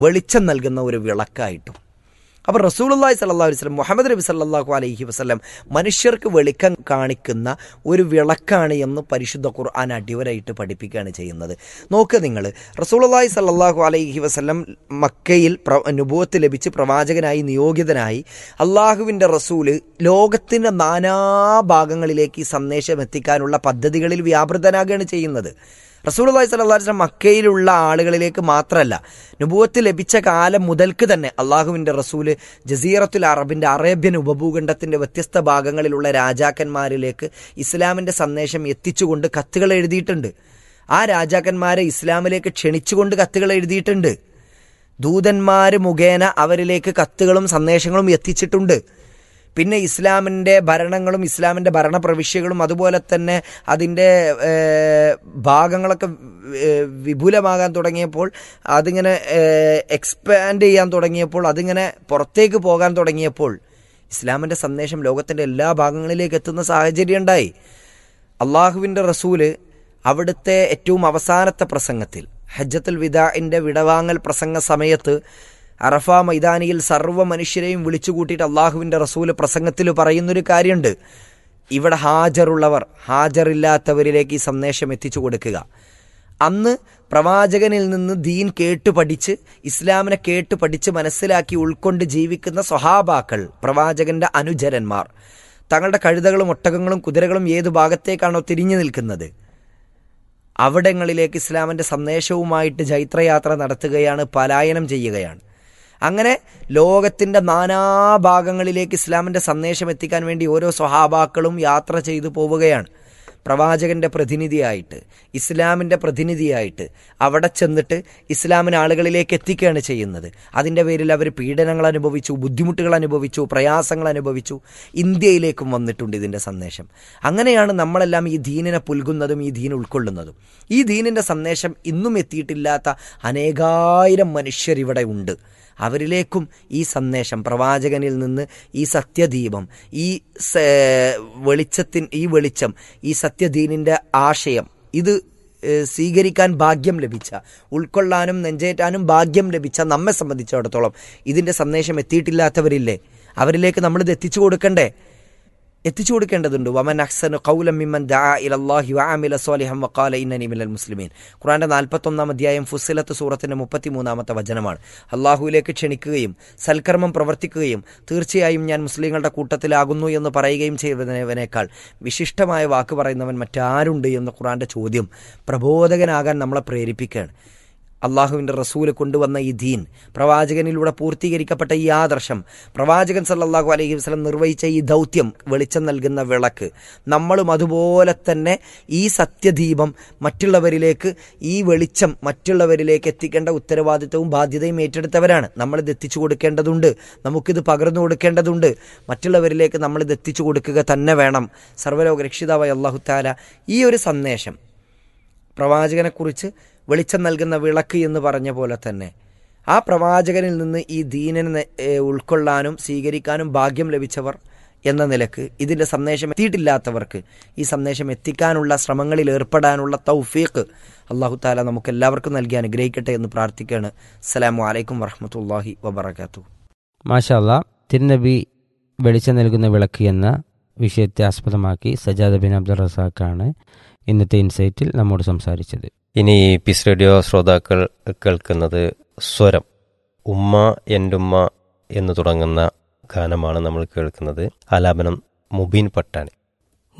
വെളിച്ചം നൽകുന്ന ഒരു വിളക്കായിട്ടും അപ്പോൾ റസൂലുള്ളാഹി സ്വല്ലല്ലാഹു അലൈഹി വസല്ലം മുഹമ്മദ് നബി സല്ലല്ലാഹു അലൈഹി വസല്ലം മനുഷ്യർക്ക് വെളിക്കം കാണിക്കുന്ന ഒരു വിളക്കാണ് എന്ന് പരിശുദ്ധ ഖുർആൻ അടിവരായിട്ട് പഠിപ്പിക്കുകയാണ് ചെയ്യുന്നത് നോക്കുക നിങ്ങൾ റസൂലുള്ളാഹി സ്വല്ലല്ലാഹു അലൈഹി വസല്ലം മക്കയിൽ പ്ര നുബുവത്ത് ലഭിച്ച് പ്രവാചകനായി നിയോഗിതനായി അള്ളാഹുവിൻ്റെ റസൂല് ലോകത്തിൻ്റെ നാനാഭാഗങ്ങളിലേക്ക് ഈ സന്ദേശം എത്തിക്കാനുള്ള പദ്ധതികളിൽ വ്യാപൃതനാകുകയാണ് ചെയ്യുന്നത് റസൂലുള്ളാഹി സ്വല്ലല്ലാഹു അലൈഹി വസല്ലം മക്കയിലുള്ള ആളുകളിലേക്ക് മാത്രമല്ല നുബുവത്ത് ലഭിച്ച കാലം മുതൽക്ക് തന്നെ അള്ളാഹുവിൻ്റെ റസൂല് ജസീറത്തുൽ അറബിൻ്റെ അറേബ്യൻ ഉപഭൂഖണ്ഡത്തിൻ്റെ വ്യത്യസ്ത ഭാഗങ്ങളിലുള്ള രാജാക്കന്മാരിലേക്ക് ഇസ്ലാമിൻ്റെ സന്ദേശം എത്തിച്ചുകൊണ്ട് കത്തുകൾ എഴുതിയിട്ടുണ്ട് ആ രാജാക്കന്മാരെ ഇസ്ലാമിലേക്ക് ക്ഷണിച്ചുകൊണ്ട് കത്തുകൾ എഴുതിയിട്ടുണ്ട് ദൂതന്മാർ മുഖേന അവരിലേക്ക് കത്തുകളും സന്ദേശങ്ങളും എത്തിച്ചിട്ടുണ്ട് പിന്നെ ഇസ്ലാമിൻ്റെ ഭരണങ്ങളും ഇസ്ലാമിൻ്റെ ഭരണപ്രവിശ്യകളും അതുപോലെ തന്നെ അതിൻ്റെ ഭാഗങ്ങളൊക്കെ വിപുലമാകാൻ തുടങ്ങിയപ്പോൾ അതിങ്ങനെ എക്സ്പാൻഡ് ചെയ്യാൻ തുടങ്ങിയപ്പോൾ അതിങ്ങനെ പുറത്തേക്ക് പോകാൻ തുടങ്ങിയപ്പോൾ ഇസ്ലാമിൻ്റെ സന്ദേശം ലോകത്തിൻ്റെ എല്ലാ ഭാഗങ്ങളിലേക്ക് എത്തുന്ന സാഹചര്യം ഉണ്ടായി അള്ളാഹുവിൻ്റെ റസൂല് അവിടുത്തെ ഏറ്റവും അവസാനത്തെ പ്രസംഗത്തിൽ ഹജ്ജത്തുൽ വിദാഇൻ്റെ വിടവാങ്ങൽ പ്രസംഗ സമയത്ത് അറഫ മൈതാനിയിൽ സർവ്വ മനുഷ്യരെയും വിളിച്ചു കൂട്ടിയിട്ട് അള്ളാഹുവിൻ്റെ റസൂല് പ്രസംഗത്തിൽ പറയുന്നൊരു കാര്യമുണ്ട് ഇവിടെ ഹാജറുള്ളവർ ഹാജറില്ലാത്തവരിലേക്ക് ഈ സന്ദേശം എത്തിച്ചു കൊടുക്കുക അന്ന് പ്രവാചകനിൽ നിന്ന് ദീൻ കേട്ടു പഠിച്ച് ഇസ്ലാമിനെ കേട്ടു പഠിച്ച് മനസ്സിലാക്കി ഉൾക്കൊണ്ട് ജീവിക്കുന്ന സ്വഹാബാക്കൾ പ്രവാചകന്റെ അനുചരന്മാർ തങ്ങളുടെ കഴുതകളും ഒട്ടകങ്ങളും കുതിരകളും ഏത് ഭാഗത്തേക്കാണോ തിരിഞ്ഞു നിൽക്കുന്നത് അവിടങ്ങളിലേക്ക് ഇസ്ലാമിൻ്റെ സന്ദേശവുമായിട്ട് ജൈത്രയാത്ര നടത്തുകയാണ് പലായനം ചെയ്യുകയാണ് അങ്ങനെ ലോകത്തിൻ്റെ നാനാഭാഗങ്ങളിലേക്ക് ഇസ്ലാമിൻ്റെ സന്ദേശം എത്തിക്കാൻ വേണ്ടി ഓരോ സ്വഹാബാക്കളും യാത്ര ചെയ്തു പോവുകയാണ് പ്രവാചകന്റെ പ്രതിനിധിയായിട്ട് ഇസ്ലാമിൻ്റെ പ്രതിനിധിയായിട്ട് അവിടെ ചെന്നിട്ട് ഇസ്ലാമിന് ആളുകളിലേക്ക് എത്തിക്കുകയാണ് ചെയ്യുന്നത് അതിൻ്റെ പേരിൽ അവർ പീഡനങ്ങൾ അനുഭവിച്ചു ബുദ്ധിമുട്ടുകൾ അനുഭവിച്ചു പ്രയാസങ്ങൾ അനുഭവിച്ചു ഇന്ത്യയിലേക്കും വന്നിട്ടുണ്ട് ഇതിൻ്റെ സന്ദേശം അങ്ങനെയാണ് നമ്മളെല്ലാം ഈ ദീനിനെ പുൽകുന്നതും ഈ ദീൻ ഉൾക്കൊള്ളുന്നതും ഈ ദീനിൻ്റെ സന്ദേശം ഇന്നും എത്തിയിട്ടില്ലാത്ത അനേകായിരം മനുഷ്യരിവിടെ ഉണ്ട് അവരിലേക്കും ഈ സന്ദേശം പ്രവാചകനിൽ നിന്ന് ഈ സത്യദീപം ഈ വെളിച്ചത്തിൻ ഈ വെളിച്ചം ഈ സത്യദീനിൻ്റെ ആശയം ഇത് സ്വീകരിക്കാൻ ഭാഗ്യം ലഭിച്ച ഉൾക്കൊള്ളാനും നെഞ്ചേറ്റാനും ഭാഗ്യം ലഭിച്ച നമ്മെ സംബന്ധിച്ചിടത്തോളം ഇതിൻ്റെ സന്ദേശം എത്തിയിട്ടില്ലാത്തവരില്ലേ അവരിലേക്ക് നമ്മളിത് എത്തിച്ചു കൊടുക്കണ്ടേ എത്തിച്ചു കൊടുക്കേണ്ടതുണ്ട് വമൻ അഹ്സനു ഖൗലം മിമ്മൻ ദആ ഇലല്ലാഹി വഅമില സ്വാലിഹൻ വഖാല ഇന്നനി മിനൽ മുസ്ലിമീൻ ഖുർആന്റെ 41 അധ്യായം ഫുസ്സിലത്ത് സൂറത്തിന്റെ 33ാമത്തെ വചനമാണ് അള്ളാഹുവിലേക്ക് ക്ഷണിക്കുകയും സൽക്കർമ്മം പ്രവർത്തിക്കുകയും തീർച്ചയായും ഞാൻ മുസ്ലിങ്ങളുടെ കൂട്ടത്തിലാകുന്നു എന്ന് പറയുകയും ചെയ്യുന്നവനേക്കാൾ വിശിഷ്ടമായ വാക്ക് പറയുന്നവൻ മറ്റാരുണ്ട് എന്ന ഖുർആന്റെ ചോദ്യം പ്രബോധകനാകാൻ നമ്മളെ പ്രേരിപ്പിക്കുകയാണ് അള്ളാഹുവിൻ്റെ റസൂല് കൊണ്ടുവന്ന ഈ ദീൻ പ്രവാചകനിലൂടെ പൂർത്തീകരിക്കപ്പെട്ട ഈ ആദർശം പ്രവാചകൻ സല്ലല്ലാഹു അലൈഹി വസല്ലം നിർവഹിച്ച ഈ ദൗത്യം വെളിച്ചം നൽകുന്ന വിളക്ക് നമ്മളും അതുപോലെ തന്നെ ഈ സത്യദീപം മറ്റുള്ളവരിലേക്ക് ഈ വെളിച്ചം മറ്റുള്ളവരിലേക്ക് എത്തിക്കേണ്ട ഉത്തരവാദിത്വവും ബാധ്യതയും ഏറ്റെടുത്തവരാണ് നമ്മളിത് എത്തിച്ചു കൊടുക്കേണ്ടതുണ്ട് നമുക്കിത് പകർന്നു കൊടുക്കേണ്ടതുണ്ട് മറ്റുള്ളവരിലേക്ക് നമ്മളിത് എത്തിച്ചു കൊടുക്കുക തന്നെ വേണം സർവ്വലോക രക്ഷിതാവായ അള്ളാഹു താല ഈ ഒരു സന്ദേശം പ്രവാചകനെക്കുറിച്ച് വെളിച്ചം നൽകുന്ന വിളക്ക് എന്ന് പറഞ്ഞ പോലെ തന്നെ ആ പ്രവാചകനിൽ നിന്ന് ഈ ദീനിനെ ഉൾക്കൊള്ളാനും സ്വീകരിക്കാനും ഭാഗ്യം ലഭിച്ചവർ എന്ന നിലക്ക് ഇതിൻ്റെ സന്ദേശം എത്തിയിട്ടില്ലാത്തവർക്ക് ഈ സന്ദേശം എത്തിക്കാനുള്ള ശ്രമങ്ങളിൽ ഏർപ്പെടാനുള്ള തൗഫീഖ് അള്ളാഹു താല നമുക്ക് എല്ലാവർക്കും നൽകി അനുഗ്രഹിക്കട്ടെ എന്ന് പ്രാർത്ഥിക്കുകയാണ് അസ്സലാമു അലൈക്കും വറഹമത്തല്ലാഹി വബർക്കാത്തു മാഷാല്ല തിരുനബി വെളിച്ചം നൽകുന്ന വിളക്ക് എന്ന വിഷയത്തെ ആസ്പദമാക്കി സജാദ് ബിൻ അബ്ദുൾ റസാഖാണ് ഇന്നത്തെ ഇൻസൈറ്റിൽ നമ്മോട് സംസാരിച്ചത് ഇനി പീസ് റേഡിയോ ശ്രോതാക്കൾ കേൾക്കുന്നത് സ്വരം ഉമ്മ എൻ്റുമ്മ എന്ന് തുടങ്ങുന്ന ഗാനമാണ് നമ്മൾ കേൾക്കുന്നത് ആലാപനം മുബീൻ പട്ടാണി